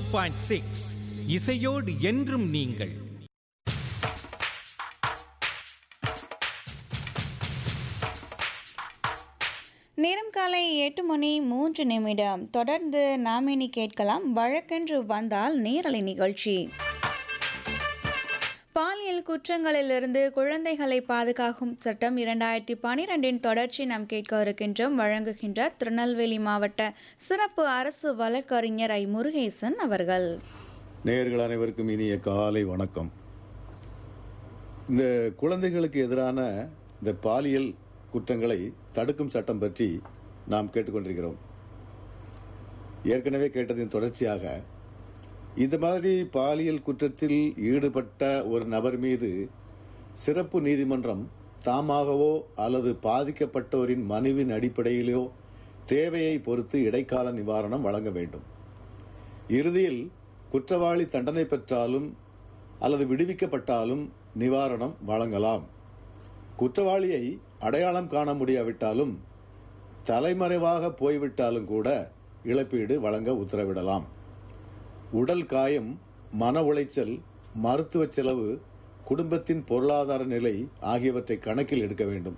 point six இசையோடு என்றும் நீங்கள் நேரம் காலை எட்டு மணி மூன்று நிமிடம் தொடர்ந்து நாம் இனி கேட்கலாம் வழக்கென்று வந்தால் நேரலை நிகழ்ச்சி பாலியல் குற்றங்களிலிருந்து குழந்தைகளை பாதுகாக்கும் சட்டம் இரண்டாயிரத்தி பனிரெண்டின் தொடர்ச்சி நாம் கேட்க இருக்கின்றோம் வழங்குகின்றார் திருநெல்வேலி மாவட்ட சிறப்பு அரசு வழக்கறிஞர் ஐ முருகேசன் அவர்கள் நேயர்கள் அனைவருக்கும் இனிய காலை வணக்கம் இந்த குழந்தைகளுக்கு எதிரான இந்த பாலியல் குற்றங்களை தடுக்கும் சட்டம் பற்றி நாம் கேட்டுக்கொண்டிருக்கிறோம் ஏற்கனவே கேட்டதின் தொடர்ச்சியாக இந்த மாதிரி பாலியல் குற்றத்தில் ஈடுபட்ட ஒரு நபர் மீது சிறப்பு நீதிமன்றம் தாமாகவோ அல்லது பாதிக்கப்பட்டோரின் மனுவின் அடிப்படையிலோ தேவையை பொறுத்து இடைக்கால நிவாரணம் வழங்க வேண்டும் இறுதியில் குற்றவாளி தண்டனை பெற்றாலும் அல்லது விடுவிக்கப்பட்டாலும் நிவாரணம் வழங்கலாம் குற்றவாளியை அடையாளம் காண முடியாவிட்டாலும் தலைமறைவாக போய்விட்டாலும் கூட இழப்பீடு வழங்க உத்தரவிடலாம் உடல் காயம் மன உளைச்சல் மருத்துவ செலவு குடும்பத்தின் பொருளாதார நிலை ஆகியவற்றை கணக்கில் எடுக்க வேண்டும்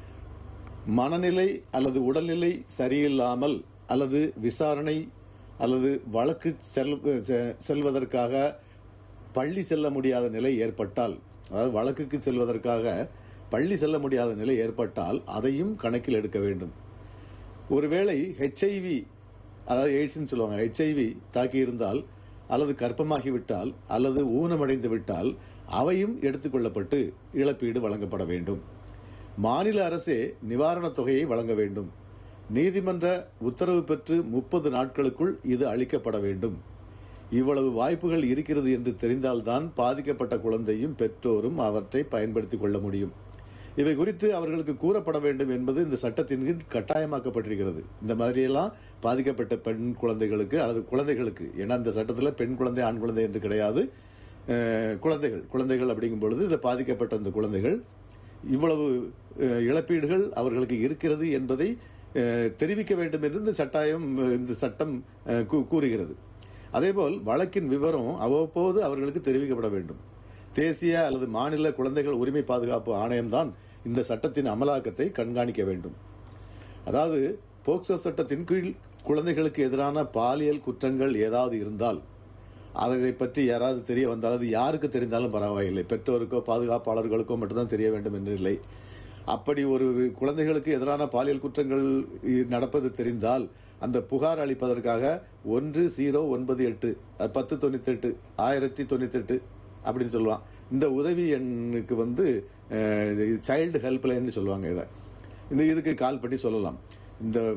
மனநிலை அல்லது உடல்நிலை சரியில்லாமல் அல்லது விசாரணை அல்லது வழக்கு செல் செ- செல்வதற்காக பள்ளி செல்ல முடியாத நிலை ஏற்பட்டால் அதாவது வழக்குக்கு செல்வதற்காக பள்ளி செல்ல முடியாத நிலை ஏற்பட்டால் அதையும் கணக்கில் எடுக்க வேண்டும் ஒருவேளை ஹெச்ஐவி அதாவது எய்ட்ஸ்னு சொல்லுவாங்க ஹெச்ஐவி தாக்கியிருந்தால் அல்லது கர்ப்பமாகிவிட்டால் அல்லது ஊனமடைந்து விட்டால் அவையும் எடுத்துக்கொள்ளப்பட்டு இழப்பீடு வழங்கப்பட வேண்டும் மாநில அரசே நிவாரணத் தொகையை வழங்க வேண்டும் நீதிமன்ற உத்தரவு பெற்று முப்பது நாட்களுக்குள் இது அளிக்கப்பட வேண்டும் இவ்வளவு வாய்ப்புகள் இருக்கிறது என்று தெரிந்தால்தான் பாதிக்கப்பட்ட குழந்தையும் பெற்றோரும் அவற்றை பயன்படுத்திக் கொள்ள முடியும் இவை குறித்து அவர்களுக்கு கூறப்பட வேண்டும் என்பது இந்த சட்டத்தின் கீழ் கட்டாயமாக்கப்பட்டிருக்கிறது இந்த மாதிரியெல்லாம் பாதிக்கப்பட்ட பெண் குழந்தைகளுக்கு அல்லது குழந்தைகளுக்கு ஏன்னா இந்த சட்டத்தில் பெண் குழந்தை ஆண் குழந்தை என்று கிடையாது அஹ், குழந்தைகள் குழந்தைகள் அப்படிங்கும் பொழுது இந்த பாதிக்கப்பட்ட இந்த குழந்தைகள் இவ்வளவு அஹ், இழப்பீடுகள் அவர்களுக்கு இருக்கிறது என்பதை அஹ், தெரிவிக்க வேண்டும் என்று இந்த சட்டாயம் இந்த சட்டம் அஹ், கூ- கூறுகிறது அதேபோல் வழக்கின் விவரம் அவ்வப்போது அவர்களுக்கு தெரிவிக்கப்பட வேண்டும் தேசிய அல்லது மாநில குழந்தைகள் உரிமை பாதுகாப்பு ஆணையம்தான் இந்த சட்டத்தின் அமலாக்கத்தை கண்காணிக்க வேண்டும் அதாவது போக்சோ சட்டத்தின் கீழ் குழந்தைகளுக்கு எதிரான பாலியல் குற்றங்கள் ஏதாவது இருந்தால் அதை பற்றி யாராவது தெரிய வந்தால் அது யாருக்கு தெரிந்தாலும் பரவாயில்லை பெற்றோருக்கோ பாதுகாப்பாளர்களுக்கோ மட்டும்தான் தெரிய வேண்டும் என்று இல்லை அப்படி ஒரு குழந்தைகளுக்கு எதிரான பாலியல் குற்றங்கள் இ- நடப்பது தெரிந்தால் அந்த புகார் அளிப்பதற்காக ஒன்று ஜீரோ ஒன்பது எட்டு அது பத்து தொண்ணூத்தி எட்டு ஆயிரத்தி தொண்ணூத்தி எட்டு அப்படின்னு சொல்லுவான் இந்த உதவி எண்ணுக்கு வந்து சைல்டு ஹெல்ப்லைன்னு சொல்லுவாங்க இதை இந்த இதுக்கு கால் பண்ணி சொல்லலாம் இந்த